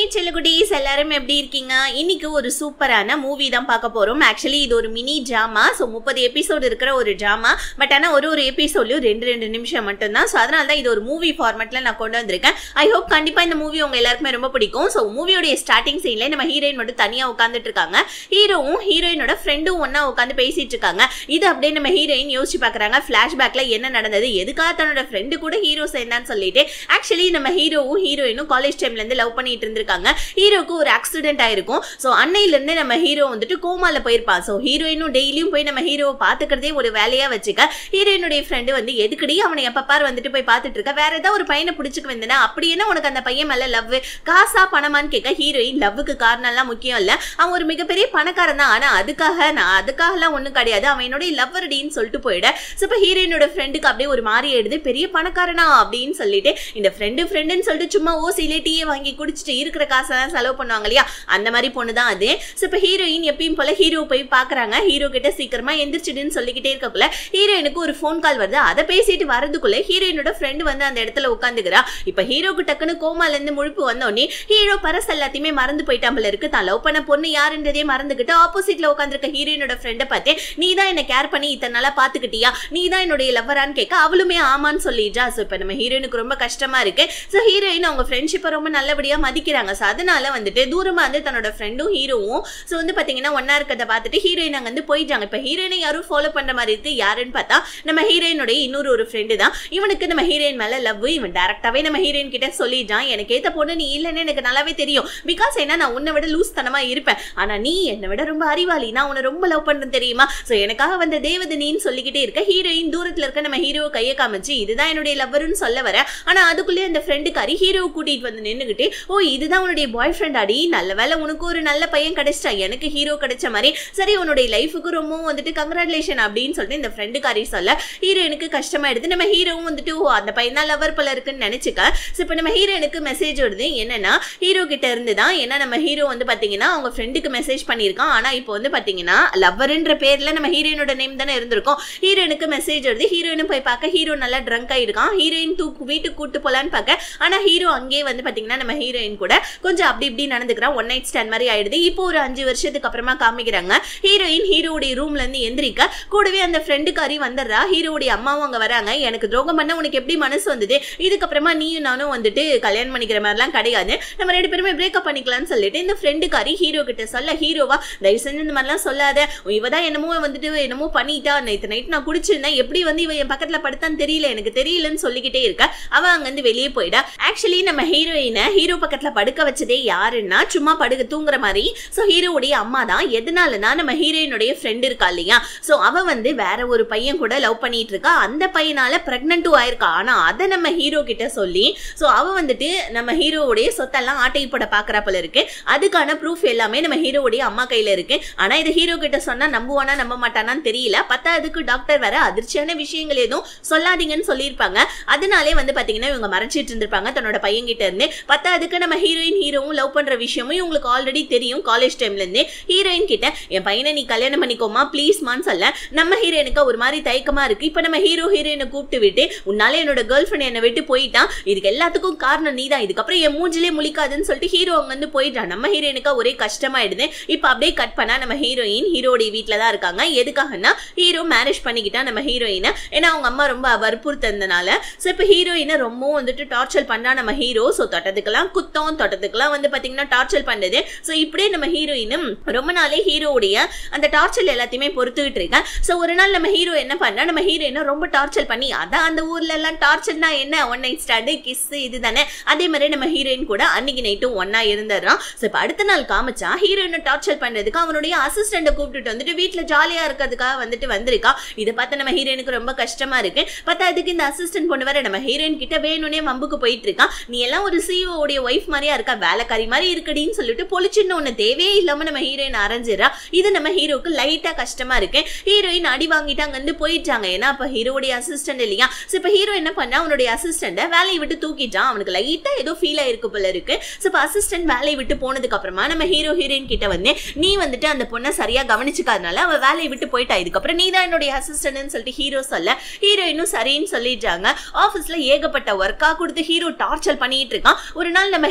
செல்லகுட்டீஸ் எல்லாரும் எப்படி இருக்கீங்க இன்னைக்கு ஒரு சூப்பரான மூவி தான் பார்க்க போறோம் ஆக்சுவலி இது ஒரு மினி ட்ராமா ஸோ முப்பது எபிசோடு இருக்கிற ஒரு ட்ராமா பட் ஆனால் ஒரு ஒரு எபிசோட்லயும் ரெண்டு ரெண்டு நிமிஷம் மட்டும்தான் ஸோ அதனால தான் இது ஒரு மூவி ஃபார்மேட்ல நான் கொண்டு வந்திருக்கேன் ஐ ஹோப் கண்டிப்பா இந்த மூவி உங்க எல்லாருக்குமே ரொம்ப பிடிக்கும் ஸோ மூவியோடைய ஸ்டார்டிங் சீன்ல நம்ம ஹீரோயின் மட்டும் தனியா உட்காந்துட்டு இருக்காங்க ஹீரோவும் ஹீரோயினோட ஃப்ரெண்டும் ஒண்ணா உட்காந்து பேசிட்டு இருக்காங்க இது அப்படியே நம்ம ஹீரோயின் யோசிச்சு பாக்குறாங்க பிளாஷ்பேக்ல என்ன நடந்தது எதுக்காக தன்னோட ஃப்ரெண்டு கூட ஹீரோ சேர்ந்தான்னு சொல்லிட்டு ஆக்சுவலி நம்ம ஹீரோவும் ஹீரோயினும் காலேஜ் டைம்ல இருந்து லவ் பண்ணிட்டு இருந்திருக்காங்க ஹீரோக்கு ஒரு ஆக்சிடென்ட் ஆயிருக்கும் ஸோ அன்னையில இருந்து நம்ம ஹீரோ வந்துட்டு கோமால போயிருப்பான் ஸோ ஹீரோயினும் டெய்லியும் போய் நம்ம ஹீரோவை பாத்துக்கிறதே ஒரு வேலையா வச்சுக்க ஹீரோயினுடைய ஃப்ரெண்டு வந்து எதுக்கடி அவனை எப்ப பார் வந்துட்டு போய் பார்த்துட்டு இருக்க வேற ஏதாவது ஒரு பையனை பிடிச்சிக்க வந்தனா அப்படி என்ன உனக்கு அந்த பையன் மேல லவ் காசா பணமான்னு கேட்க ஹீரோயின் லவ்வுக்கு காரணம் எல்லாம் முக்கியம் இல்ல அவன் ஒரு மிகப்பெரிய பணக்காரன் தான் ஆனா அதுக்காக நான் அதுக்காகலாம் ஒண்ணும் கிடையாது அவன் என்னுடைய லவ்வர்டின்னு சொல்லிட்டு போயிட ஸோ இப்போ ஹீரோயினோட ஃப்ரெண்டுக்கு அப்படியே ஒரு மாறி எடுது பெரிய பணக்காரனா அப்படின்னு சொல்லிட்டு இந்த ஃப்ரெண்டு ஃப்ரெண்டுன்னு சொல்லிட்டு சும்மா ஓசியிலே டீயை வாங்கி குடிச்சிட்டு இருக்கிற காசெல்லாம் செலவு பண்ணுவாங்க இல்லையா அந்த மாதிரி பொண்ணு தான் அது ஸோ இப்போ ஹீரோயின் எப்பயும் போல ஹீரோ போய் பார்க்குறாங்க ஹீரோ கிட்ட சீக்கிரமா எந்திரிச்சிடுன்னு சொல்லிக்கிட்டே இருக்கக்குள்ள ஹீரோயினுக்கு ஒரு ஃபோன் கால் வருது அதை பேசிட்டு வரதுக்குள்ள ஹீரோயினோட ஃப்ரெண்டு வந்து அந்த இடத்துல உட்காந்துக்கிறா இப்போ ஹீரோக்கு டக்குன்னு கோமால இருந்து முழுப்பு வந்தோடனே ஹீரோ பரஸ் எல்லாத்தையுமே மறந்து போயிட்டாமல இருக்கு தான் லவ் பண்ண பொண்ணு யாருன்றதே மறந்துக்கிட்டு ஆப்போசிட்ல உட்காந்துருக்க ஹீரோயினோட ஃப்ரெண்டை பார்த்தே நீ தான் என்ன கேர் பண்ணி இத்தனை நாளா பாத்துக்கிட்டியா நீ தான் என்னுடைய லவ்வரான்னு கேட்க அவளுமே ஆமான்னு சொல்லிடுறா ஸோ இப்போ நம்ம ஹீரோயினுக்கு ரொம்ப கஷ்டமா இருக்கு ஸோ ஹீரோயின் அவங்க ஃப்ரெண்ட்ஷிப்பை ரொம்ப நல்லபடியா மதிக்கிறாங்க ஸோ அதனால வந்துட்டு தூரமா வந்து தன்னோட ஃப்ரெண்டும் ஹீரோவும் ஸோ வந்து பாத்தீங்கன்னா ஒன்னா இருக்கிறத பார்த்துட்டு ஹீரோயின் அங்க வந்து போயிட்டாங்க இப்போ ஹீரோயினை யாரும் ஃபாலோ பண்ற மாதிரி இருக்கு யாருன்னு பார்த்தா நம்ம ஹீரோயினுடைய இன்னொரு ஒரு ஃப்ரெண்டு தான் இவனுக்கு நம்ம ஹீரோயின் மேல லவ் இவன் டேரக்டாவே நம்ம ஹீரோயின் கிட்ட சொல்லிட்டான் எனக்கு ஏத்த பொண்ணு நீ இல்லைன்னு எனக்கு நல்லாவே தெரியும் பிகாஸ் ஏன்னா நான் உன்னை விட லூஸ் தனமா இருப்பேன் ஆனா நீ என்னை விட ரொம்ப அறிவாளி நான் உன்னை ரொம்ப லவ் பண்றேன் தெரியுமா ஸோ எனக்காக வந்த தேவதனின்னு சொல்லிக்கிட்டே இருக்க ஹீரோயின் தூரத்துல இருக்க நம்ம ஹீரோ கையை காமிச்சு இதுதான் என்னுடைய லவ்வர்னு சொல்ல வர ஆனா அதுக்குள்ளே அந்த ஃப்ரெண்டுக்காரி ஹீரோ கூட்டிட்டு வந்து நின்னுகிட்டு ஓ இதுதான் உன்னுடைய பாய் ஃப்ரெண்ட் அடி நல்ல வேலை உனக்கு ஒரு நல்ல பையன் கிடைச்சிட்டா எனக்கு ஹீரோ கிடைச்ச மாதிரி சரி உன்னுடைய லைஃபுக்கு ரொம்பவும் வந்துட்டு கங்க்ராச்சுலேஷன் அப்படின்னு சொல்லிட்டு இந்த ஃப்ரெண்டுக்காரி சொல்ல ஹீரோயினுக்கு கஷ்டமா எடுத்து நம்ம ஹீரோவும் வந்துட்டு ஓ அந்த பையன் தான் லவர் போல இருக்குன்னு நினைச்சுக்க ஸோ இப்போ நம்ம ஹீரோயினுக்கு மெசேஜ் வருது என்னன்னா ஹீரோ கிட்ட இருந்து தான் ஏன்னா நம்ம ஹீரோ வந்து பாத்தீங்கன்னா அவங்க ஃப்ரெண்டுக்கு மெசேஜ் பண்ணியிருக்கான் ஆனா இப்போ வந்து பாத்தீங்கன்னா லவ்வர்ன்ற பேர்ல நம்ம ஹீரோயினோட நேம் தானே இருந்திருக்கும் ஹீரோயினுக்கு மெசேஜ் வருது ஹீரோயினும் போய் பார்க்க ஹீரோ நல்லா ட்ரங்க் ஆயிருக்கான் ஹீரோயின் தூக்கு வீட்டுக்கு கூட்டு போலான்னு பார்க்க ஆனா ஹீரோ அங்கேயே வந்து பாத்தீங்கன்னா நம்ம ஹீரோயின் கூட கொஞ்சம் அப்படி இப்படி நடந்துக்கிறான் ஒன் நைட் ஸ்டாண்ட் மாதிரி ஆயிடுது இப்போ ஒரு அஞ்சு வருஷத்துக்கு அப்புறமா காமிக்கிறாங்க ஹீரோயின் ஹீரோடைய ரூம்ல இருந்து எந்திரிக்க கூடவே அந்த ஃப்ரெண்டுக்காரி வந்துடுறா ஹீரோடைய அம்மாவும் அங்க வராங்க எனக்கு துரோகம் பண்ண உனக்கு எப்படி மனசு வந்தது இதுக்கப்புறமா நீயும் நானும் வந்துட்டு கல்யாணம் பண்ணிக்கிற மாதிரிலாம் கிடையாது நம்ம ரெண்டு பேருமே பிரேக்கப் பண்ணிக்கலாம்னு சொல்லிட்டு இந்த ஃப்ரெண்டுக்காரி ஹீரோ கிட்ட சொல்ல ஹீரோவா தயவு செஞ்சு இந்த மாதிரிலாம் சொல்லாத இவ தான் என்னமோ வந்துட்டு என்னமோ பண்ணிட்டா நேற்று நைட் நான் குடிச்சிருந்தேன் எப்படி வந்து இவ என் பக்கத்துல படுத்தான்னு தெரியல எனக்கு தெரியலன்னு சொல்லிக்கிட்டே இருக்க அவ அங்கிருந்து வெளியே போயிடா ஆக்சுவலி நம்ம ஹீரோயினை ஹீரோ பக்கத்துல படுக்க வச்சதே யாருன்னா சும்மா படுக்க தூங்குற மாதிரி ஸோ ஹீரோவுடைய அம்மா தான் எதனாலனா நம்ம ஹீரோயினுடைய ஃப்ரெண்ட் இருக்கா இல்லையா ஸோ அவ வந்து வேற ஒரு பையன் கூட லவ் பண்ணிட்டு இருக்கா அந்த பையனால பிரெக்னென்ட்டும் ஆயிருக்கா ஆனா அதை நம்ம ஹீரோ கிட்ட சொல்லி ஸோ அவ வந்துட்டு நம்ம ஹீரோவுடைய சொத்தெல்லாம் ஆட்டை போட பாக்குறா போல இருக்கு அதுக்கான ப்ரூஃப் எல்லாமே நம்ம ஹீரோவுடைய அம்மா கையில இருக்கு ஆனா இது ஹீரோ கிட்ட சொன்னா நம்புவானா நம்ப மாட்டானான்னு தெரியல பத்தாவதுக்கு டாக்டர் வேற அதிர்ச்சியான விஷயங்கள் எதுவும் சொல்லாதீங்கன்னு சொல்லியிருப்பாங்க அதனாலே வந்து பாத்தீங்கன்னா இவங்க மறைச்சிட்டு இருந்திருப்பாங்க தன்னோட பையன் கிட்ட இருந்து பத்தாவதுக்கு நம்ம ஹீரோயின் ஹீரோவும் லவ் பண்ற விஷயமும் இவங்களுக்கு ஆல்ரெடி தெரியும் காலேஜ் டைம்ல இருந்தே ஹீரோயின் கிட்ட என் பையனை நீ கல்யாணம் பண்ணிக்கோமா ப்ளீஸ்மான்னு சொல்ல நம்ம ஹீரோயினுக்கு ஒரு மாதிரி தயக்கமா இருக்கு இப்ப நம்ம ஹீரோ ஹீரோயினை கூப்பிட்டு விட்டு உன்னால என்னோட கேர்ள் ஃப்ரெண்ட் என்னை விட்டு போயிட்டான் இதுக்கு எல்லாத்துக்கும் காரணம் நீ தான் இதுக்கப்புறம் என் மூஞ்சிலே முழிக்காதுன்னு சொல்லிட்டு ஹீரோ அங்க வந்து போயிட்டான் நம்ம ஹீரோயினுக்கு ஒரே கஷ்டமாயிடுது இப்ப அப்படியே கட் பண்ணா நம்ம ஹீரோயின் ஹீரோடைய வீட்டுல தான் இருக்காங்க எதுக்காகன்னா ஹீரோ மேரேஜ் பண்ணிக்கிட்டா நம்ம ஹீரோயினை ஏன்னா அவங்க அம்மா ரொம்ப வற்புறுத்ததுனால ஸோ இப்போ ஹீரோயினை ரொம்பவும் வந்துட்டு டார்ச்சர் பண்ணா நம்ம ஹீரோ ஸோ தொட்டதுக்கெல்லாம் குத்தம் தொட்டதுக்கெல்லாம் வந்து பாத்தீங்கன்னா டார்ச்சர் பண்ணது ஸோ இப்படியே நம்ம ஹீரோயினும் ரொம்ப நாளே ஹீரோவுடைய அந்த டார்ச்சர் எல்லாத்தையுமே பொறுத்துக்கிட்டு இருக்கேன் ஸோ ஒரு நாள் நம்ம ஹீரோ என்ன பண்ணா நம்ம ஹீரோயினை ரொம்ப டார்ச்சர் பண்ணி அதான் அந்த ஊர்ல எல்லாம் டார்ச்சர்னா என்ன ஒன் நைட் ஸ்டாண்டு கிஸ் இது தானே அதே மாதிரி நம்ம ஹீரோயின் கூட அன்னைக்கு நைட்டும் ஒன்னா இருந்துடுறான் ஸோ இப்போ அடுத்த நாள் காமிச்சா ஹீரோயினை டார்ச்சர் பண்றதுக்கு அவனுடைய அசிஸ்டண்ட்டை கூப்பிட்டுட்டு வந்துட்டு வீட்டில் ஜாலியா இருக்கிறதுக்காக வந்துட்டு வந்திருக்கா இதை பார்த்து நம்ம ஹீரோயினுக்கு ரொம்ப கஷ்டமா இருக்கு பார்த்தா அதுக்கு இந்த அசிஸ்டன்ட் பொண்ணு வேற நம்ம ஹீரோயின் கிட்ட வேணும்னே மம்புக்கு போயிட்டு இருக்கான் நீ எல்லாம் ஒரு சிஓ உடைய ஒய்ஃப் மாதிரியா இருக்கா வேலைக்காரி மாதிரி இருக்குடின்னு சொல்லிட்டு பொழிச்சுன்னு ஒன்று தேவையே இல்லாம நம்ம ஹீரோயின் அரைஞ்சிடறா இது நம்ம ஹீரோக்கு லைட்டா கஷ்டமா இருக்கு ஹீரோயின் அடி வாங்கிட்டு அங்க இருந்து போயிட்டாங்க ஏன்னா அப்ப ஹீரோடைய அசிஸ்டன்ட் இல்லையா ஸோ இப்போ ஹீரோ என்ன பண்ணா அவனுடைய அசிஸ்டண்ட்டை வேலையை விட்டு தூக்கிட்டான் அவனுக்கு லைட்டா ஏதோ ஃபீல் ஆயிருக்கு போல இருக்கு ஸோ இப்போ அசிஸ்டன்ட் வேலையை விட்டு போனதுக்கு அப்புறமா நம்ம ஹீரோ ஹீரோயின் கிட்ட வந்து நீ வந்துட்டு அந்த பொண்ணை சரியா கவனிச்சுக்காதனால அவ வேலையை விட்டு போயிட்டா இதுக்கப்புறம் நீ தான் என்னுடைய அசிஸ்டன்ட்னு சொல்லிட்டு ஹீரோ சொல்ல ஹீரோயினும் சரின்னு சொல்லிட்டாங்க ஆஃபீஸ்ல ஏகப்பட்ட ஒர்க்கா கொடுத்து ஹீரோ டார்ச்சர் பண்ணிட்டு இருக்கான் ஒரு நாள் நம்ம ஹீரோயினை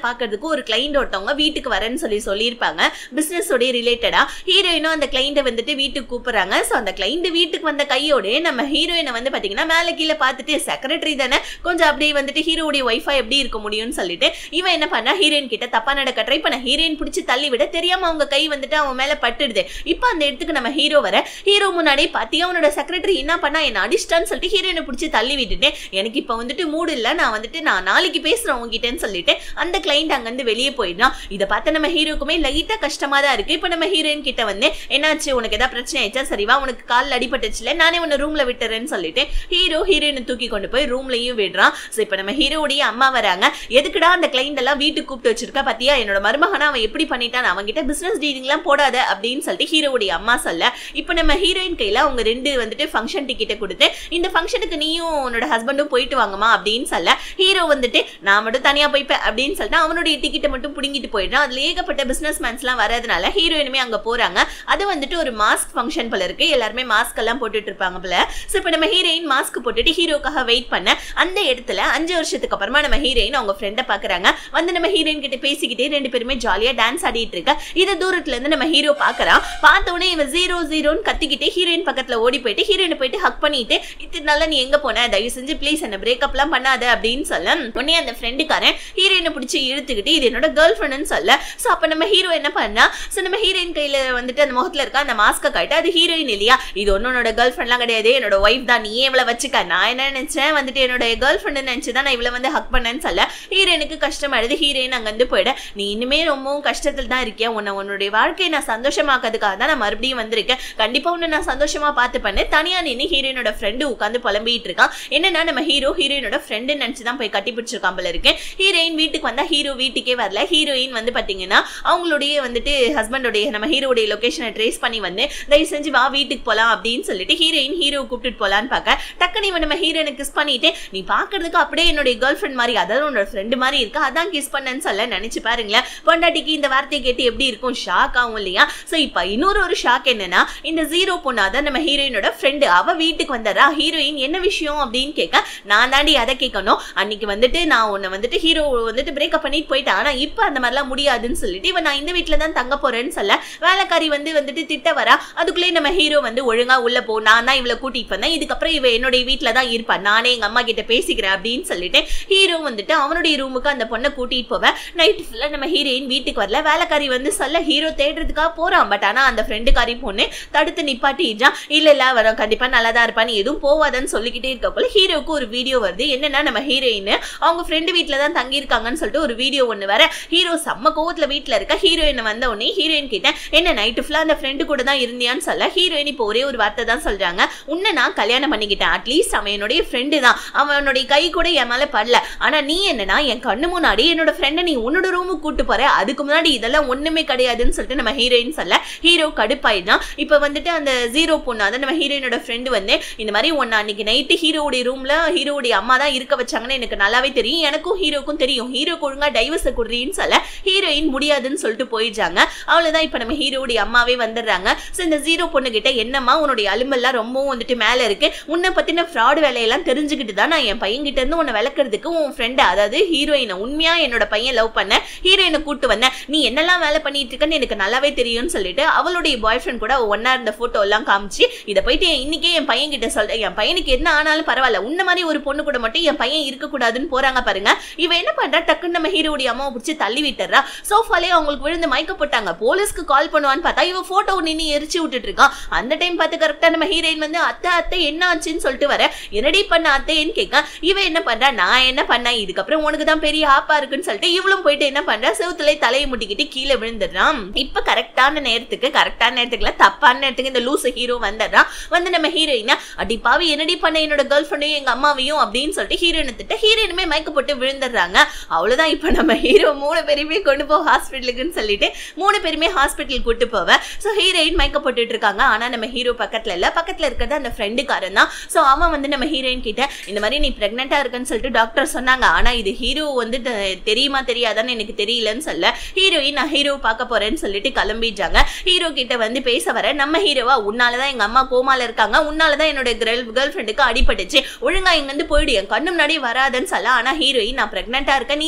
பாக்குறதுக்கு ஒரு கிளைண்ட் ஒருத்தவங்க வீட்டுக்கு வரேன்னு சொல்லி சொல்லியிருப்பாங்க பிசினஸ் உடைய ரிலேட்டடா ஹீரோயினும் அந்த கிளைண்ட வந்துட்டு வீட்டுக்கு கூப்பிடுறாங்க சோ அந்த கிளைண்ட் வீட்டுக்கு வந்த கையோட நம்ம ஹீரோயினை வந்து பாத்தீங்கன்னா மேல கீழே பார்த்துட்டு செக்ரட்டரி தானே கொஞ்சம் அப்படியே வந்துட்டு ஹீரோடைய ஒய்ஃபா எப்படி இருக்க முடியும்னு சொல்லிட்டு இவன் என்ன பண்ணா ஹீரோயின் கிட்ட தப்பா நடக்க ட்ரை பண்ண ஹீரோயின் பிடிச்சி தள்ளி விட தெரியாம அவங்க கை வந்துட்டு அவன் மேல பட்டுடுது இப்போ அந்த இடத்துக்கு நம்ம ஹீரோ வர ஹீரோ முன்னாடி பாத்தியா அவனோட செக்ரட்டரி என்ன பண்ணா என்ன அடிச்சிட்டான்னு சொல்லிட்டு ஹீரோயினை பிடிச்சி தள்ளி விட்டுட்டேன் எனக்கு இப்போ வந்துட்டு மூடு இல்ல நான் வந்துட்டு நான் நாளைக்கு பேசுறேன் உங்ககிட்டன்னு சொல்லிட்டு அந்த கிளைண்ட் அங்கிருந்து வெளியே போயிடுறான் இதை பார்த்து நம்ம ஹீரோக்குமே லைட்டா கஷ்டமா தான் இருக்கு இப்போ நம்ம ஹீரோயின் கிட்ட வந்து என்னாச்சு உனக்கு ஏதாவது பிரச்சனை ஆயிடுச்சா சரிவா உனக்கு காலில் அடிபட்டுச்சுல நானே உன்னை ரூம்ல விட்டுறேன்னு சொல்லிட்டு ஹீரோ ஹீரோயினை தூக்கி கொண்டு போய் ரூம்லயும் விடுறான் ஸோ இப்போ நம்ம ஹீரோடைய அம்மா வராங்க எதுக்குடா அந்த கிளைண்ட் எல்லாம் வீட்டுக்கு கூப்பிட்டு வச்சிருக்க பாத்தியா என்னோட மருமகனா அவன் எப்படி பண்ணிட்டான் அவன்கிட்ட பிசினஸ் டீலிங்லாம் போடாத அப்படின்னு சொல்லிட்டு ஹீரோவுடைய அம்மா சொல்ல இப்போ நம்ம ஹீரோயின் கையில அவங்க ரெண்டு வந்துட்டு ஃபங்க்ஷன் டிக்கெட்டை கொடுத்து இந்த ஃபங்க்ஷனுக்கு நீயும் உன்னோட ஹஸ்பண்டும் போயிட்டு வாங்கம்மா அப்படின்னு சொல்ல ஹீரோ வந்துட்டு நான் மட்டும் தனியா போய்ப்பேன் அப்படின்னு சொல்லிட்டு அவனுடைய டிக்கெட்டை மட்டும் புடுங்கிட்டு போயிடுறான் அதுல ஏகப்பட்ட பிசினஸ் மேன்ஸ்லாம் வரதுனால ஹீரோயினுமே அங்க போறாங்க அது வந்துட்டு ஒரு மாஸ்க் ஃபங்க்ஷன் போல இருக்கு எல்லாருமே மாஸ்க் எல்லாம் போட்டுட்டு இருப்பாங்க போல ஸோ இப்போ நம்ம ஹீரோயின் மாஸ்க் போட்டுட்டு ஹீரோக்காக வெயிட் பண்ண அந்த இடத்துல அஞ்சு வருஷத்துக்கு அப்புறமா நம்ம ஹீரோயின் அவங்க ஃப்ரெண்டை பாக்குறாங்க வந்து நம்ம ஹீரோயின் கிட்ட பேசிக்கிட்டே ரெண்டு பேருமே ஜாலியா டான்ஸ் ஆடிட்டு இருக்க இது தூரத்துல இருந்து நம்ம ஹீரோ பாக்குறான் பார்த்த உடனே இவன் ஜீரோ ஜீரோன்னு கத்திக்கிட்டே ஹீரோயின் பக்கத்துல ஓடி போயிட்டு ஹீரோயினை போயிட்டு ஹக் பண்ணிட்டு இதனால நீ எங்க போன தயவு செஞ்சு ப்ளீஸ் என்ன பிரேக்கப்லாம் பண்ணாத அப்படின்னு சொல்ல உடனே அந்த ஃப்ரெண்டுக்காரன் ஹீரோயினை பிடிச்சி இழுத்துக்கிட்டு இது என்னோட கேர்ள் ஃப்ரெண்டுன்னு சொல்ல ஸோ அப்போ நம்ம ஹீரோ என்ன பண்ணா ஸோ நம்ம ஹீரோயின் கையில வந்துட்டு அந்த முகத்துல இருக்க அந்த மாஸ்க்கை காட்டு அது ஹீரோயின் இல்லையா இது ஒன்னோட கேர்ள் ஃப்ரெண்ட்லாம் கிடையாது என்னோட ஒய்ஃப் தான் நீ இவ்வளவு வச்சுக்க நான் என்ன நினைச்சேன் வந்துட்டு என்னோட கேர்ள் ஃப்ரெண்டு நினைச்சு தான் நான் இவ்வளவு வந்து ஹக் பண்ணேன்னு சொல்ல ஹீரோயினுக்கு கஷ்டமாயிடுது ஹீரோயின் அங்க வந்து போயிட நீ இனிமே ரொம்பவும் கஷ்டத்தில் தான் இருக்கியா உன்னை உன்னுடைய வாழ்க்கையை நான் சந்தோஷமாக்கிறதுக்காக தான் நான் மறுபடியும் வந்திருக்கேன் கண்டிப்பா உன்னை நான் சந்தோஷமா பார்த்து பண்ணு தனியா நின்று ஹீரோயினோட ஃப்ரெண்டு உட்காந்து புலம்பிட்டு இருக்கான் என்னன்னா நம்ம ஹீரோ ஹீரோயினோட ஃப்ரெண்டு நினைச்சு தான் போய் கட்டி பிடிச்சிருக்கான் போல இருக்கேன் ஹீரோயின் வீட்டுக்கு வந்தா ஹீரோ வீட்டுக்கே வரல ஹீரோயின் வந்து பாத்தீங்கன்னா அவங்களுடைய வந்துட்டு ஹஸ்பண்டோடைய நம்ம ஹீரோடைய லொகேஷனை ட்ரேஸ் பண்ணி வந்து தயவு செஞ்சு வா வீட்டுக்கு போலாம் அப்படின்னு சொல்லிட்டு ஹீரோயின் ஹீரோ கூப்பிட்டுட்டு போலான்னு பார்க்க டக்குனு இவன் நம்ம ஹீரோயினை கிஸ் பண்ணிட்டு நீ பாக்குறதுக்கு அப்படியே என்னுடைய கேர்ள் ஃப்ரெண்ட் மாதிரி அதாவது உன்னோட ஃப்ரெண்டு மாதிரி இருக்கா அதான் கிஸ் பண்ணேன்னு சொல்ல நினைச்சு பாருங்களேன் பொண்டாட்டிக்கு இந்த வார்த்தையை கேட்டு எப்படி இருக்கும் ஷாக் ஆகும் இல்லையா ஸோ இப்போ இன்னொரு ஒரு ஷாக் என்னன்னா இந்த ஜீரோ பொண்ணு அதான் நம்ம ஹீரோயினோட ஃப்ரெண்டு அவ வீட்டுக்கு வந்தாரா ஹீரோயின் என்ன விஷயம் அப்படின்னு கேட்க நான் தாண்டி அதை கேட்கணும் அன்னைக்கு வந்துட்டு நான் உன்னை வந்துட்டு ஹீரோ வந்துட்டு பிரேக்கப் பண்ணிட்டு போயிட்டேன் ஆனா இப்போ அந்த மாதிரிலாம் முடியாதுன்னு சொல்லிட்டு இவன் நான் இந்த வீட்டில் தான் தங்க போறேன்னு சொல்ல வேலைக்காரி வந்து வந்துட்டு திட்ட வரா அதுக்குள்ளே நம்ம ஹீரோ வந்து ஒழுங்கா உள்ள போ நான் தான் இவளை கூட்டிட்டு வந்தேன் இதுக்கப்புறம் இவ என்னுடைய வீட்டில் தான் இருப்பா நானே எங்க அம்மா கிட்ட பேசிக்கிறேன் அப்படின்னு சொல்லிட்டு ஹீரோ வந்துட்டு அவனுடைய ரூமுக்கு அந்த பொண்ணை கூட்டிட்டு போவேன் நைட் ஃபுல்லா நம்ம ஹீரோயின் வீட்டுக்கு வரல வேலைக்காரி வந்து சொல்ல ஹீரோ தேடுறதுக்காக போறான் பட் ஆனா அந்த ஃப்ரெண்டுக்காரி பொண்ணு தடுத்து நிப்பாட்டிடுறான் இல்ல இல்ல வரும் கண்டிப்பா நல்லா தான் இருப்பா நீ எதுவும் போவாதன்னு சொல்லிக்கிட்டே இருக்கக்குள்ள ஹீரோக்கு ஒரு வீடியோ வருது என்னன்னா நம்ம ஹீரோயின் அவங்க ஃப்ரெண்டு வீட்டில் தான் தங்கியிருக்காங்கன்னு சொல்லிட்டு ஒரு வீடியோ ஒன்று வர ஹீரோ செம்ம கோவத்தில் வீட்டில் இருக்க ஹீரோயின் வந்த உடனே ஹீரோயின் கிட்ட என்ன நைட்டு ஃபுல்லாக அந்த ஃப்ரெண்டு கூட தான் இருந்தியான்னு சொல்ல ஹீரோயின் இப்போ ஒரே ஒரு வார்த்தை தான் சொல்றாங்க உன்னை நான் கல்யாணம் பண்ணிக்கிட்டேன் அட்லீஸ்ட் அவன் என்னுடைய ஃப்ரெண்டு தான் அவனுடைய கை கூட என் மேலே படல ஆனா நீ என்னன்னா என் கண்ணு முன்னாடி என்னோட ஃப்ரெண்டை நீ உன்னோட ரூமுக்கு கூட்டு போற அதுக்கு முன்னாடி இதெல்லாம் ஒண்ணுமே கிடையாதுன்னு சொல்லிட்டு நம்ம ஹீரோயின் சொல்ல ஹீரோ கடுப்பாயிதான் இப்போ வந்துட்டு அந்த ஜீரோ பொண்ணு அதான் நம்ம ஹீரோயினோட ஃப்ரெண்டு வந்து இந்த மாதிரி ஒன்னு அன்னைக்கு நைட்டு ஹீரோவுடைய ரூம்ல ஹீரோவுடைய அம்மா தான் இருக்க வச்சாங்கன்னு எனக்கு நல்லாவே தெரியும் எனக்கும் ஹீரோக்கும் தெரியும் ஹீரோக்கு ஒழுங்கா டைவர்ஸை குடுறீன்னு சொல்ல ஹீரோயின் முடியாதுன்னு சொல்லிட்டு போயிடுறாங்க அவ்வளவுதான் இப்போ நம்ம ஹீரோவுடைய அம்மாவே வந்துடுறாங்க ஸோ இந்த ஜீரோ பொண்ணு கிட்ட என்னம்மா உன்னுடைய அலும்பெல்லாம் ரொம்பவும் வந்துட்டு மேல இருக்கு உன்னை பத்தின ஃப்ராட் வேலையெல்லாம் தெரிஞ்சுக்கிட்டு தான் நான் என் பையன் கிட்ட இருந்து உன்னை விளக்குறதுக்கு உன் ஃப்ரெண்டு அதாவது ஹீரோயினை உண்மையா என்னோட பையன் லவ் பண்ண ஹீரோயினை கூட்டு வந்தேன் நீ என்னெல்லாம் வேலை பண்ணிட்டு இருக்கன்னு எனக்கு நல்லாவே தெரியும்னு சொல்லிட்டு அவளுடைய பாய் ஃப்ரெண்ட் கூட ஒன்னா இருந்த போட்டோ எல்லாம் காமிச்சு இதை போயிட்டு இன்னைக்கே என் பையன் கிட்ட சொல்றேன் என் பையனுக்கு என்ன ஆனாலும் பரவாயில்ல உன்ன மாதிரி ஒரு பொண்ணு கூட மட்டும் என் பையன் இருக்கக்கூடாதுன்னு போறாங்க பாருங்க இவ என்ன பண்றா டக்குன்னு நம்ம ஹீரோடைய அம்மாவை பிடிச்சி தள்ளி விட்டுறா சோஃபாலே அவங்களுக்கு விழுந்து மயக்க போட்டாங்க போலீஸ்க்கு கால் பண்ணுவான்னு பார்த்தா இவ போட்டோ நின்று எரிச்சு விட்டுட்டு இருக்கான் அந்த டைம் பார்த்து கரெக்டா நம்ம ஹீரோயின் வந்து அத்தை அத்தை என்ன ஆச்சுன்னு சொல்லிட்டு வர என்னடி பண்ண அத்தைன்னு கேட்க இவ என்ன பண்றா நான் என்ன பண்ணேன் இதுக்கப்புறம் உனக்கு தான் பெரிய ஆப்பா இருக்குன்னு சொல்லிட்டு இவளும் போயிட்டு என்ன பண்றா செவுத்துல தலையை முட்டிக்கிட்டு கீழே விழுந்துடுறான் இப்ப கரெக்டான நேரத்துக்கு கரெக்டான நேரத்துக்குல தப்பான நேரத்துக்கு இந்த லூசு ஹீரோ வந்துடுறான் வந்து நம்ம ஹீரோயினா அடி பாவி என்னடி பண்ண என்னோட கேர்ள் ஃப்ரெண்டையும் எங்க அம்மாவையும் அப்படின்னு சொல்லிட்டு ஹீரோயினை திட்ட ஹீரோயினுமே மயக்க போட்டு விழுந்துடுறாங்க அவ்வளவுதான் இப்ப நம்ம ஹீரோ மூணு பேருமே கொண்டு போ ஹாஸ்பிட்டலுக்குன்னு சொல்லிட்டு மூணு பேருமே ஹாஸ்பிட்டல் கூட்டு போவேன் ஸோ ஹீரோயின் மயக்க போட்டுட்டு இருக்காங்க ஆனா நம்ம ஹீரோ பக்கத்துல இல்ல பக்கத்துல இருக்கிறது அந்த ஃப்ரெண்டுக்காரன் தான் ஸோ அவன் வந்து நம்ம ஹீரோயின் கிட்ட இந்த மாதிரி நீ பிரெக்னெண்டா இருக்குன்னு சொல்லிட்டு டாக்டர் சொன்னாங்க ஆனா இது ஹீரோ வந்து தெ- தெரியுமா தெரியாதான்னு எனக்கு தெரியலன்னு சொல்ல ஹீரோயின் நான் ஹீரோ பார்க்க போறேன்னு சொல்லிட்டு கிளம்பிட்டாங்க ஹீரோ கிட்ட வந்து பேச வர நம்ம ஹீரோவா உன்னாலதான் எங்க அம்மா கோமால இருக்காங்க உன்னாலதான் என்னோட கேர்ள் கேர்ள் ஃப்ரெண்டுக்கு அடிபட்டுச்சு ஒழுங்கா இங்க இருந்து போயிடு என் கண்ணு முன்னாடி வராதுன்னு சொல்ல ஆனா ஹீரோயின் நான் பிரெக்னெண்டா இருக்கேன் நீ தான் அதுக்கு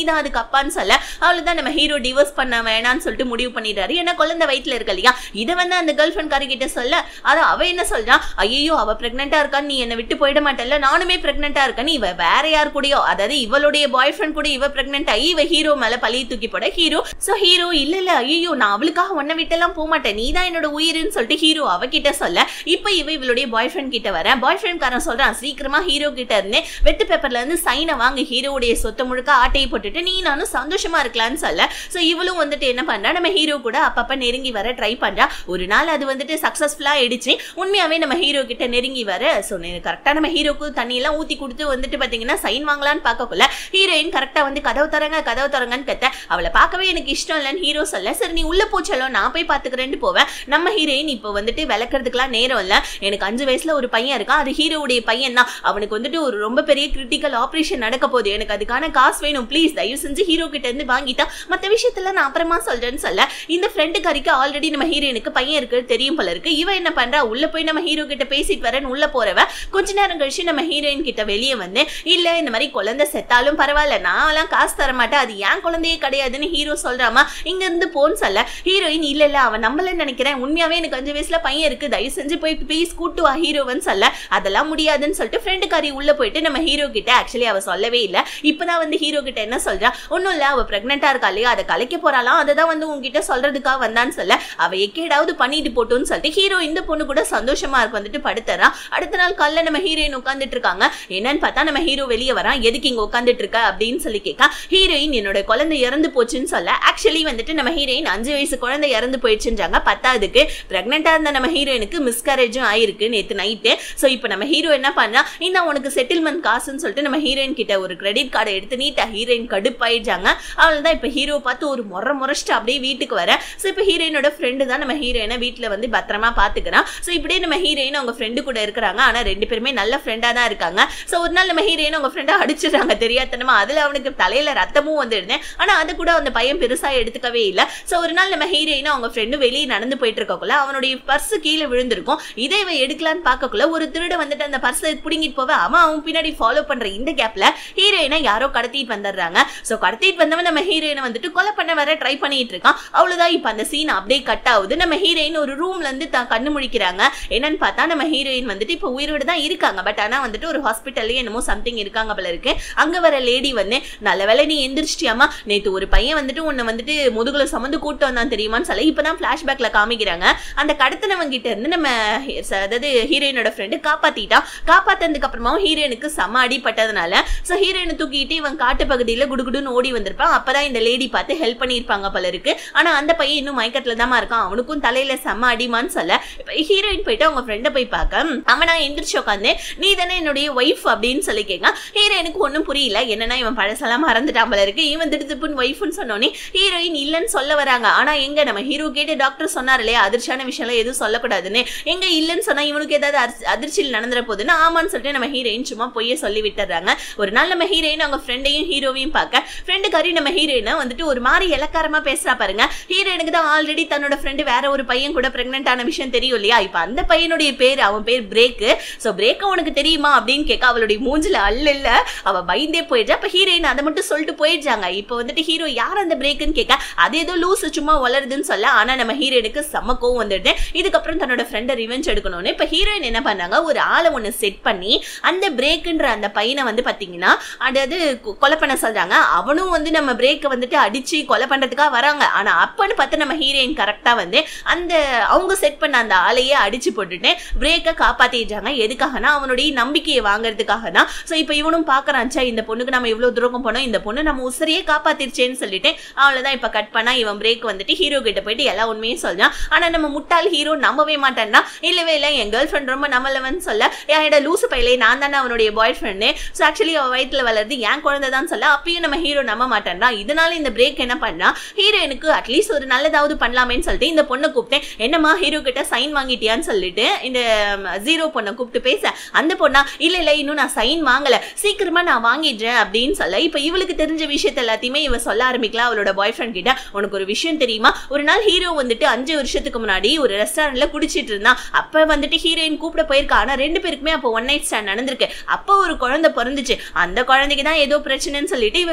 அப்பான்னு சொல்ல அவ்வளவுதான் நம்ம ஹீரோ டிவோர்ஸ் பண்ண வேணாம்னு சொல்லிட்டு முடிவு பண்ணிடுறாரு ஏன்னா குழந்தை வயித்துல இருக்கு இல்லையா இதை வந்து அந்த கேர்ள் ஃப்ரெண்ட் காரிக்கிட்ட சொல்ல அது அவ என்ன சொல்றா ஐயோ அவ பிரெக்னெண்டா இருக்கான்னு நீ என்னை விட்டு போயிட மாட்டல்ல நானுமே பிரெக்னெண்டா இருக்கேன்னு இவ வேற யார் கூடயோ அதாவது இவளுடைய பாய் ஃப்ரெண்ட் கூட இவ பிரெக்னென்ட் ஆகி இவ ஹீரோ மேல பழிய தூக்கி போட ஹீரோ சோ ஹீரோ இல்ல இல்ல ஐயோ நான் அவளுக்காக உன்னை விட்டெல்லாம் போக மாட்டேன் நீ தான் என்னோட உயிர்னு சொல்லிட்டு ஹீரோ அவகிட்ட சொல்ல இப்போ இவ இவளுடைய பாய் ஃப்ரெண்ட் கிட்ட வர பாய் ஃப்ரெண்ட் காரன் சொல்றான் சீக்கிரமா ஹீரோ கிட்ட இருந்து வெட்டு பேப்பர்ல இருந்து சைனை வாங்க ஹீரோவுடைய சொத்தை முழுக்க ஆட்டையை போட்டுட்டு நீ நானும் சந்தோஷமா இருக்கலாம்னு சொல்ல சோ இவளும் வந்துட்டு என்ன பண்றா நம்ம ஹீரோ கூட அப்பப்ப நெருங்கி வர ட்ரை பண்றா ஒரு நாள் அது வந்துட்டு சக்சஸ்ஃபுல்லா ஆயிடுச்சு உண்மையாவே நம்ம ஹீரோ கிட்ட நெருங்கி வர ஸோ கரெக்டா நம்ம ஹீரோக்கு தண்ணி எல்லாம் ஊத்தி கொடுத்து வந்துட்டு பாத்தீங்கன்னா சைன் வாங்கலாம்னு பார்க்கக்குள்ள ஹீரோயின் கரெக்டா வந்து கதவு தரங்க கதவு தரங்கன்னு கத்த அவளை பார்க்கவே எனக்கு இஷ்டம் இல்லைன்னு ஹீரோ சொல்ல சரி நீ உள்ள போச்சலோ நான் போய் பாத்துக்கிறேன்னு போவேன் நம்ம ஹீரோயின் இப்போ வந்துட்டு விளக்குறதுக்குலாம் நேரம் இல்ல எனக்கு அஞ்சு வயசுல ஒரு பையன் இருக்கான் அது ஹீரோவுடைய பையன் தான் அவனுக்கு வந்துட்டு ஒரு ரொம்ப பெரிய கிரிட்டிக்கல் ஆபரேஷன் நடக்க போகுது எனக்கு அதுக்கான காசு வேணும் ப்ளீஸ் தயவு செஞ்சு ஹீரோ கிட்ட இருந்து வாங்கிட்டா மத்த விஷயத்துல நான் அப்புறமா சொல்றேன்னு சொல்ல இந்த ஃப்ரெண்டு கறிக்கு ஆல்ரெடி நம்ம ஹீரோயினுக்கு பையன் இருக்கு தெரியும் போல இருக்கு இவ என்ன பண்றா உள்ள போய் நம்ம ஹீரோ கிட்ட பேசிட்டு வரேன்னு உள்ள போறவ கொஞ்ச நேரம் கழிச்சு நம்ம ஹீரோயின் கிட்ட வெளியே வந்து இல்ல இந்த மாதிரி குழந்தை செத்தாலும் பரவாயில்ல நான் எல்லாம் காசு தர மாட்டேன் அது ஏன் குழந்தையே கிடையாதுன்னு ஹீரோ சொல்றாமா இங்க இருந்து போன்னு சொல்ல ஹீரோயின் இல்ல இல்ல அவன் நம்மளன்னு நினைக்கிறேன் உண்மையாவே எனக்கு அஞ்சு வயசுல பையன் இருக்கு தயவு செஞ்சு போய் ப்ளீஸ் கூட்டு வா ஹீரோவன்னு சொல்ல அதெல்லாம் முடியாதுன்னு சொல்லிட்டு ஃப்ரெண்டு காரி உள்ள போயிட்டு நம்ம ஹீரோ கிட்ட ஆக்சுவலி அவ சொல்லவே இல்ல இப்பதான் வந்து ஹீரோ கிட்ட என்ன சொல்றா ஒன்னும் இல்ல அவ பிரெக்னெண்டா இருக்கா இல்லையா அதை கலைக்க போறாளாம் அதை தான் வந்து உங்ககிட்ட சொல்றதுக்காக வந்தான்னு சொல்ல அவ எக்கேடாவது பண்ணிட்டு போட்டோன்னு சொல்லிட்டு ஹீரோ இந்த பொண்ணு கூட சந்தோஷமா இருக்கு வந்துட்டு படுத்துறான் அடுத்த நாள் காலைல நம்ம ஹீரோயின் உட்காந்துட்டு இருக்காங்க என்னன்னு பார்த்தா நம்ம ஹீரோ வெளியே வரான் எதுக்கு இங்க உட்காந்துட்டு இருக்க அப்படின்னு சொல்லி கேட்கா ஹீரோயின் என்னோட குழந்தை இறந்து போச்சுன்னு சொல்ல ஆக்சுவலி வந்துட்டு நம்ம ஹீரோயின் அஞ்சு வயசு குழந்தை இறந்து போயிடுச்சுன்றாங்க பத்தாவதுக்கு பிரெக்னெண்டா இருந்த நம்ம ஹீரோயினுக்கு மிஸ்கரேஜும் ஆயிருக்கு நேத்து நைட்டு ஸோ இப்போ நம்ம ஹீரோ என்ன பண்ணா இந்த உனக்கு செட்டில்மெண்ட் காசுன்னு சொல்லிட்டு நம்ம ஹீரோயின் கிட்ட ஒரு கிரெடிட் கார்டை எடுத்து நீட்டா ஹீரோயின் கடுப்பாயிடுச்சாங்க அவள் தான் இப்போ ஹீரோ பார்த்து ஒரு முறை முறைச்சிட்டு அப்படியே வீட்டுக்கு வர ஸோ இப்போ ஹீரோயினோட ஃப்ரெண்டு தான் நம்ம ஹீரோயினை வீட்டில் வந்து பத்திரமா பார்த்துக்கிறான் ஸோ இப்படியே நம்ம ஹீரோயின் அவங்க ஃப்ரெண்டு கூட இருக்கிறாங்க ஆனால் ரெண்டு பேருமே நல்ல ஃப்ரெண்டாக தான் இருக்காங்க ஸோ ஒரு நாள் நம்ம ஹீரோயின் அவங்க ஃப்ரெண்டை அடிச்சிடுறாங்க தெரியாதனமா அதில் அவனுக்கு தலையில ரத்தமும் வந்துருந்தேன் ஆனால் அது கூட அந்த பையன் பெருசா எடுத்துக்கவே இல்லை ஸோ ஒரு நாள் நம்ம ஹீரோயினும் அவங்க ஃப்ரெண்டு வெளியே நடந்து போயிட்டு இருக்கக்குள்ள அவனுடைய பர்ஸ் கீழே விழுந்திருக்கும் இதை இவன் எடுக்கலான்னு பார்க்கக்குள்ள ஒரு திருட வந்துட்டு அந்த பர்ஸை பிடுங்கிட்டு போவ அவன் அவன் பின்னாடி ஃபாலோ பண்ற இந்த கேப்ல ஹீரோயினை யாரோ கடத்திட்டு வந்துடுறாங்க ஸோ கடத்திட்டு வந்தவன் நம்ம ஹீரோயினை வந்துட்டு கொலை பண்ண வர ட்ரை பண்ணிட்டு இருக்கான் அவ்வளவுதான் இப்போ அந்த சீன் அப்படியே கட் ஆகுது நம்ம ஹீரோயின் ஒரு ரூம்ல இருந்து தான் கண்ணு முழிக்கிறாங்க என்னன்னு பார்த்தா நம்ம ஹீரோயின் வந்துட்டு இப்போ உயிரோடு தான் இருக்காங்க பட் ஆனா வந்துட்டு ஒரு ஹாஸ்பிட்டல்லே என்னமோ சம்திங் இருக்காங்க போல இருக்கு அங்க வர லேடி வந்து நல்ல வேளை நீ எந்திரிச்சிட்டியாமா நேத்து ஒரு பையன் வந்துட்டு உன்னை வந்துட்டு முதுகுல சுமந்து கூட்டு வந்தான் தெரியுமான்னு சொல்ல இப்பதான் பிளாஷ்பேக்ல காமிக்கிறாங்க அந்த கடத்தினவங்க கிட்ட இருந்து நம்ம ஹி- ச- அதாவது ஹீரோயினோட ஃப்ரெண்டு காப்பாத்திட்டான் காப்பாத்ததுக்கு அப்புறமாவும் ஹீரோயினுக்கு செம அடிப்பட்டதுனால ஸோ ஹீரோயினை தூக்கிட்டு இவன் காட்டு பகுதியில குடுகுடுன்னு ஓடி வந்திருப்பான் அப்பதான் இந்த லேடி பார்த்து ஹெல்ப் பண்ணியிருப்பாங்க போல இருக்கு ஆனா அந்த பையன் இன்னும் மயக்கத்துல தான் இருக்கான் அவனுக்கும் தலையில செம்ம அடிமான்னு சொல்ல இப்ப ஹீரோயின் போயிட்டு அவங்க ஃப்ரெண்டை போய் பார்க்க ம், அவனா எந்திரிச்சு உட்காந்து நீ தானே என்னுடைய ஒய்ஃப் அப்படின்னு சொல்லி கேட்க ஹீரோயினுக்கு ஒன்றும் புரியல என்னன்னா இவன் பழசெல்லாம் மறந்துட்டான் போல இருக்கு இவன் திடுத்துப்புன்னு ஒய்ஃப்னு சொன்னோன்னே ஹீரோயின் இல்லைன்னு சொல்ல வராங்க ஆனா எங்க நம்ம ஹீரோ கேட்டு டாக்டர் சொன்னார் இல்லையா அதிர்ச்சியான விஷயம்லாம் எதுவும் சொல்லக்கூடாதுன்னு எங்க இல்லைன்னு சொன்னா இவனுக்கு ஏதாவது அதிர்ச்சி- அதிர்ச்சியில் நடந்துற போதுன்னு ஆமான்னு சொல்லிட்டு நம்ம ஹீரோயின் சும்மா பொய்ய சொல்லி விட்டுறாங்க ஒரு நாள் நம்ம ஹீரோயின் அவங்க ஃப்ரெண்டையும் ஹீரோவையும் பார்க்க ஃப்ரெண்டுக்காரி நம்ம ஹீரோயினை வந்துட்டு ஒரு மாதிரி இலக்காரமா பேசுறா பாருங்க ஹீரோயினுக்கு தான் ஆல்ரெடி தன்னோட ஃப்ரெண்டு வேற ஒரு பையன் கூட பிரெக்னென்ட் ஆன விஷயம் தெரியும் இல்லையா இப்போ அந்த பையனுடைய பேர் அவன் பேர் பிரேக்கு ஸோ பிரேக் உனக்கு தெரியுமா அப்படின்னு கேட்க அவளுடைய மூஞ்சில அல்ல இல்ல அவ பயந்தே போயிடுறா அப்ப ஹீரோயின் அதை மட்டும் சொல்லிட்டு போயிடுறாங்க இப்போ வந்துட்டு ஹீரோ யார் அந்த பிரேக்குன்னு கேட்க அது ஏதோ லூசு சும்மா வளருதுன்னு சொல்ல ஆனா நம்ம ஹீரோயினுக்கு செம்ம கோவம் வந்துட்டு இதுக்கப்புறம் தன்னோட ஃப்ரெண்டை ரிவெஞ்ச் எடுக்கணும்னு இப்போ ஹீரோயின் என்ன பண்ணாங்க ஒரு ஆளை ஒன்று செட் பண்ணி அந்த பிரேக்குன்ற அந்த பையனை வந்து பாத்தீங்கன்னா அதாவது கொ- கொலை பண்ண சொல்றாங்க அவனும் வந்து நம்ம பிரேக்கை வந்துட்டு அடிச்சு கொலை பண்றதுக்காக வராங்க ஆனா அப்பன்னு பார்த்து நம்ம ஹீரோயின் கரெக்டா வந்து அந்த அவங்க செட் பண்ண அந்த ஆளையே அடிச்சு போட்டுட்டு பிரேக்கை காப்பாத்திடுறாங்க எதுக்காகனா அவனுடைய நம்பிக்கையை வாங்குறதுக்காக தான் ஸோ இப்போ இவனும் பார்க்கறான் ச்சே இந்த பொண்ணுக்கு நம்ம இவ்வளவு துரோகம் பண்ணோம் இந்த பொண்ணு நம்ம உசிரியே காப்பாத்திருச்சேன்னு சொல்லிட்டு அவ்வளவுதான் இப்போ கட் பண்ணா இவன் பிரேக் வந்துட்டு ஹீரோ கிட்ட போயிட்டு எல்லா உண்மையும் சொல்றான் ஆனா நம்ம முட்டாள் ஹீரோ நம்பவே மாட்டான்னா இல்லவே இல்லை என் கேர்ள் ஃப்ரெண்ட் ரொம்ப நம்மளவன் சொல்ல என்னோட லூசு பையலே நான் தானே அவனுடைய பாய் ஃப்ரெண்டு ஸோ ஆக்சுவலி அவ வயித்துல வளருது என் குழந்தை தான் சொல்ல அப்பயும் நம்ம ஹீரோ நம்ப மாட்டேன்டா இதனால இந்த பிரேக் என்ன பண்ணா ஹீரோயினுக்கு அட்லீஸ்ட் ஒரு நல்லதாவது பண்ணலாமேன்னு சொல்லிட்டு இந்த பொண்ணை கூப்பிட்டேன் என்னம்மா ஹீரோ கிட்ட சைன் வாங்கிட்டியான்னு சொல்லிட்டு இந்த ஜீரோ பொண்ணை கூப்பிட்டு பேச அந்த பொண்ணா இல்ல இல்ல இன்னும் நான் சைன் வாங்கல சீக்கிரமா நான் வாங்கிடுறேன் அப்படின்னு சொல்ல இப்ப இவளுக்கு தெரிஞ்ச விஷயத்த எல்லாத்தையுமே இவ சொல்ல ஆரம்பிக்கலாம் அவளோட பாய் ஃப்ரெண்ட் கிட்ட உனக்கு ஒரு விஷயம் தெரியுமா ஒரு நாள் ஹீரோ வந்துட்டு அஞ்சு வருஷத்துக்கு முன்னாடி ஒரு ரெஸ்டாரண்ட்ல குடிச்சிட்டு இருந்தான் அப்ப வந்துட்டு ஹீரோயின் கூப்பிட போயிருக்கா ஆனா ரெண்டு பேருக்குமே அப்போ ஒன் நைட் ஸ்டாண்ட் நடந்திருக்கு அப்போ ஒரு குழந்தை பிறந்துச்சு அந்த குழந்தைக்கு தான் ஏதோ பிரச்சனைன்னு சொல்லிட்டு இவ வீட்டுக்கு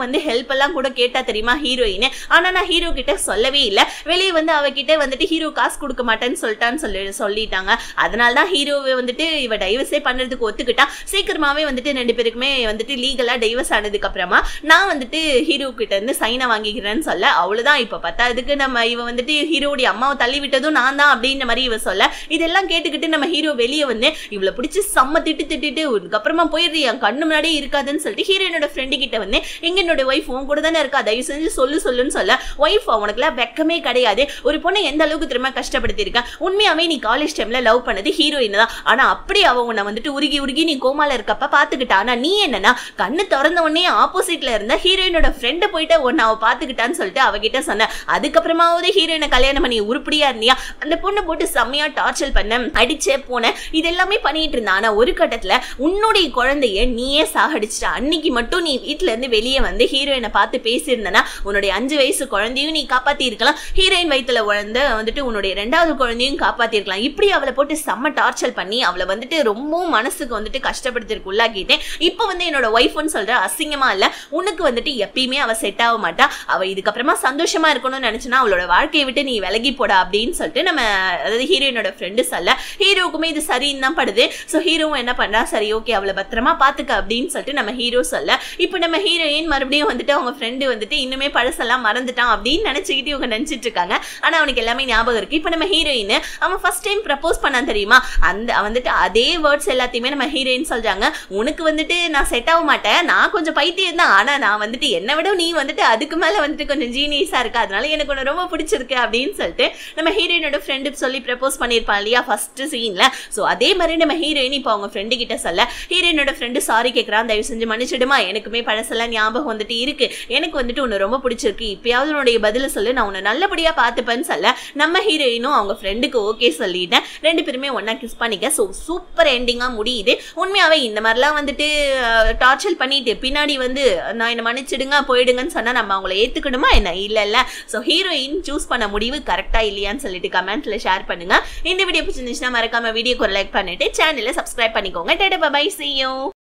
வந்து ஹெல்ப் எல்லாம் கூட கேட்டா தெரியுமா ஹீரோயின் ஆனா நான் ஹீரோ கிட்ட சொல்லவே இல்ல வெளியே வந்து அவகிட்ட வந்துட்டு ஹீரோ காசு கொடுக்க மாட்டேன்னு சொல்லிட்டான்னு சொல்லி சொல்லிட்டாங்க அதனால தான் ஹீரோவை வந்துட்டு இவ டைவர்ஸே பண்றதுக்கு ஒத்துக்கிட்டா சீக்கிரமாவே வந்துட்டு ரெண்டு பேருக்குமே வந்துட்டு லீகலா டைவர்ஸ் ஆனதுக்கு அப்புறமா நான் வந்துட்டு ஹீரோ கிட்ட இருந்து சைனை வாங்கிக்கிறேன்னு சொல்ல அவ்வளவுதான் இப்ப பத்தாததுக்கு நம்ம இவ வந்துட்டு ஹீரோடைய அம்மாவை தள்ளி விட்டதும் நான் தான் அப்படின்ற மாதிரி இவ சொல்ல இதெல்லாம் கேட்டுக்கிட்டு நம்ம ஹீரோ வெளியே வந்து இவளை பிடிச்சி செம்ம திட்டு திட்டிட்டு அதுக்கப்புறமா போயிடுது என் கண்ணு முன்னாடியே இருக்காதுன்னு சொல்லிட்டு ஹீரோயினோட ஃப்ரெண்டு கிட்ட வந்து எங்க என்னோட ஒய்ஃப் உன் கூட தானே இருக்கா தயவு செஞ்சு சொல்லு சொல்லுன்னு சொல்ல ஒய்ஃப் உனக்குலாம் வெக்கமே கிடையாது ஒரு பொண்ணை எந்த அளவுக்கு திரும்ப கஷ்டப்படுத்திருக்க உண்மையாவே நீ காலேஜ் டைம்ல லவ் பண்ணது ஹீரோயின் தான் ஆனா அப்படி அவ உன்னை வந்துட்டு உருகி உருகி நீ கோமால இருக்கப்ப பாத்துக்கிட்டா ஆனா நீ என்னன்னா கண்ணு திறந்த உடனே ஆப்போசிட்ல இருந்த ஹீரோயினோட ஃப்ரெண்டு போயிட்டு உன்னை அவ பாத்துக்கிட்டான்னு சொல்லிட்டு அவகிட்ட சொன்ன அதுக்கப்புறமாவது ஹீரோயினை கல்யாணம் பண்ணி உருப்படியா இருந்தியா அந்த பொண்ணு போட்டு செம்மையா டார்ச்சர் பண்ண அடிச்சே போன இது எல்லாமே பண்ணிட்டு இருந்தா ஆனா ஒரு கட்டத்துல உன்னுடைய குழந்தைய நீயே சாகடிச்சிட்ட அன்னைக்கு மட்டும் நீ வீட்ல இருந்து வெளியே வந்து ஹீரோயினை பார்த்து பேசியிருந்தனா உன்னுடைய அஞ்சு வயசு குழந்தையும் நீ காப்பாத்தி இருக்கலாம் ஹீரோயின் வயித்துல உழந்த வந்துட்டு உன்னுடைய ரெண்டாவது குழந்தையும் காப்பாத்தி இருக்கலாம் இப்படி அவளை போட்டு செம்ம டார்ச்சர் பண்ணி அவளை வந்துட்டு ரொம்பவும் மனசுக்கு வந்துட்டு கஷ்டப்படுத்திருக்கு உள்ளாக்கிட்டேன் இப்போ வந்து என்னோட ஒய்ஃப்னு சொல்ற அசிங்கமா இல்ல உனக்கு வந்துட்டு எப்பயுமே அவ செட் ஆக மாட்டா அவ இதுக்கப்புறமா சந்தோஷமா இருக்கணும்னு நினைச்சுனா அவளோட வாழ்க்கையை விட்டு நீ விலகி போடா அப்படின்னு சொல்லிட்டு நம்ம அதாவது ஹீரோயினோட ஃப்ரெண்டு சொல்ல ஹீரோவுக்குமே இது சரின்னு தான் படுது ஸோ ஹீரோவும் என்ன பண்றா சரி ஓகே அவளை பத்திரமா பாத்துக்க அப்படின்னு சொல்லிட்டு நம்ம ஹீரோ சொல்ல இப்போ நம்ம ஹீரோயின் மறுபடியும் வந்துட்டு அவங்க ஃப்ரெண்டு வந்துட்டு இன்னுமே பழசெல்லாம் மறந்துட்டான் அப்படின்னு நினைச்சுக்கிட்டு இவங்க நினைச்சிட்டு இருக்காங்க ஆனா அவனுக்கு எல்லாமே ஞாபகம் இருக்கு இப்போ நம்ம ஹீரோயின் அவன் ஃபர்ஸ்ட் டைம் ப்ரப்போஸ் பண்ணான் தெரியுமா அந்த வந்துட்டு அதே வேர்ட்ஸ் எல்லாத்தையுமே நம்ம ஹீரோயின் சொல்றாங்க உனக்கு வந்துட்டு நான் செட் ஆக மாட்டேன் நான் கொஞ்சம் பைத்தியம் தான் ஆனா நான் வந்துட்டு என்னை விட நீ வந்துட்டு அதுக்கு மேல வந்துட்டு கொஞ்சம் ஜீனியஸா இருக்கு அதனால எனக்கு உன்னை ரொம்ப பிடிச்சிருக்கு அப்படின்னு சொல்லிட்டு நம்ம ஹீரோயினோட ஃப்ரெண்டு சொல்லி ப்ரப்போஸ் பண்ணியிருப்பான் இல்லையா ஃபர்ஸ்ட் சீன்ல ஸோ அதே மாதிரி நம்ம ஹீரோயின் இப்போ அவங்க ஃப்ரெண்டு கிட்ட சொல்ல ஹீரோயினோட ஃப்ரெண்டு சாரி கேட்குறான் தயவு செஞ்சு மன்னிச்சிடுமா எனக்குமே பழசெல்லாம் ஞாபகம் வந்துட்டு இருக்கு எனக்கு வந்துட்டு உன்னை ரொம்ப பிடிச்சிருக்கு இப்பயாவது உன்னுடைய பதில சொல்லு நான் உன்னை நல்லபடியா பார்த்துப்பேன்னு சொல்ல நம்ம ஹீரோயினும் அவங்க ஃப்ரெண்டுக்கு ஓகே சொல்லிட்டேன் ரெண்டு பேருமே ஒண்ணா கிஸ் பண்ணிக்க ஸோ சூப்பர் எண்டிங்கா முடியுது உண்மையாவே இந்த மாதிரிலாம் வந்துட்டு டார்ச்சர் பண்ணிட்டு பின்னாடி வந்து நான் என்ன மன்னிச்சிடுங்க போயிடுங்கன்னு சொன்னா நம்ம அவங்கள ஏத்துக்கணுமா என்ன இல்ல இல்ல ஸோ ஹீரோயின் சூஸ் பண்ண முடிவு கரெக்டா இல்லையான்னு சொல்லிட்டு கமெண்ட்ல ஷேர் பண்ணுங்க இந்த வீடியோ பிடிச்சிருந்துச்சுன்னா மறக்காம வீடியோக்கு ஒரு லைக் பண்ணிட்டு சேனலை சப்ஸ்கிரைப் பண்ணிக்கோங்க டேட்டா பை சி யூ